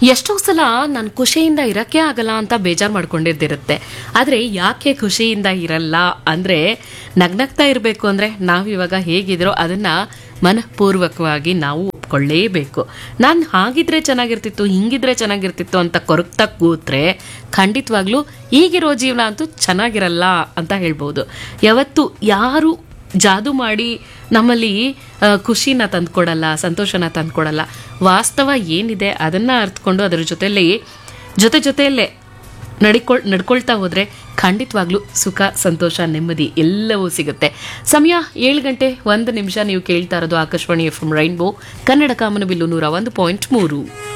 ಎಷ್ಟೋ ಸಲ ನಾನು ಖುಷಿಯಿಂದ ಇರಕ್ಕೆ ಆಗಲ್ಲ ಅಂತ ಬೇಜಾರು ಮಾಡ್ಕೊಂಡಿದ್ದಿರುತ್ತೆ ಆದರೆ ಯಾಕೆ ಖುಷಿಯಿಂದ ಇರಲ್ಲ ಅಂದರೆ ನಗ್ನಗ್ತಾ ಇರಬೇಕು ಅಂದರೆ ನಾವಿವಾಗ ಹೇಗಿದ್ರೋ ಅದನ್ನು ಮನಃಪೂರ್ವಕವಾಗಿ ನಾವು ಒಪ್ಕೊಳ್ಳೇಬೇಕು ನಾನು ಹಾಗಿದ್ರೆ ಚೆನ್ನಾಗಿರ್ತಿತ್ತು ಹಿಂಗಿದ್ರೆ ಚೆನ್ನಾಗಿರ್ತಿತ್ತು ಅಂತ ಕೊರಗ್ತಾ ಕೂತ್ರೆ ಖಂಡಿತವಾಗ್ಲೂ ಈಗಿರೋ ಜೀವನ ಅಂತೂ ಚೆನ್ನಾಗಿರಲ್ಲ ಅಂತ ಹೇಳ್ಬೋದು ಯಾವತ್ತು ಯಾರು ಜಾದು ಮಾಡಿ ನಮ್ಮಲ್ಲಿ ಆ, ಖುಷಿನ ತಂದ್ಕೊಡಲ್ಲ ಸಂತೋಷನ ತಂದ್ಕೊಡಲ್ಲ ವಾಸ್ತವ ಏನಿದೆ ಅದನ್ನು ಅರ್ಥಕೊಂಡು ಅದರ ಜೊತೆಯಲ್ಲಿ ಜೊತೆ ಜೊತೆಯಲ್ಲೇ ನಡಿಕೊಳ್ ನಡ್ಕೊಳ್ತಾ ಹೋದರೆ ಖಂಡಿತವಾಗ್ಲೂ ಸುಖ ಸಂತೋಷ ನೆಮ್ಮದಿ ಎಲ್ಲವೂ ಸಿಗುತ್ತೆ ಸಮಯ ಏಳು ಗಂಟೆ ಒಂದು ನಿಮಿಷ ನೀವು ಕೇಳ್ತಾ ಇರೋದು Akashvani F M rainbow Kannada ಕಾಮನಬಿಲ್ಲು ನೂರ ಒಂದು ಪಾಯಿಂಟ್ ಮೂರು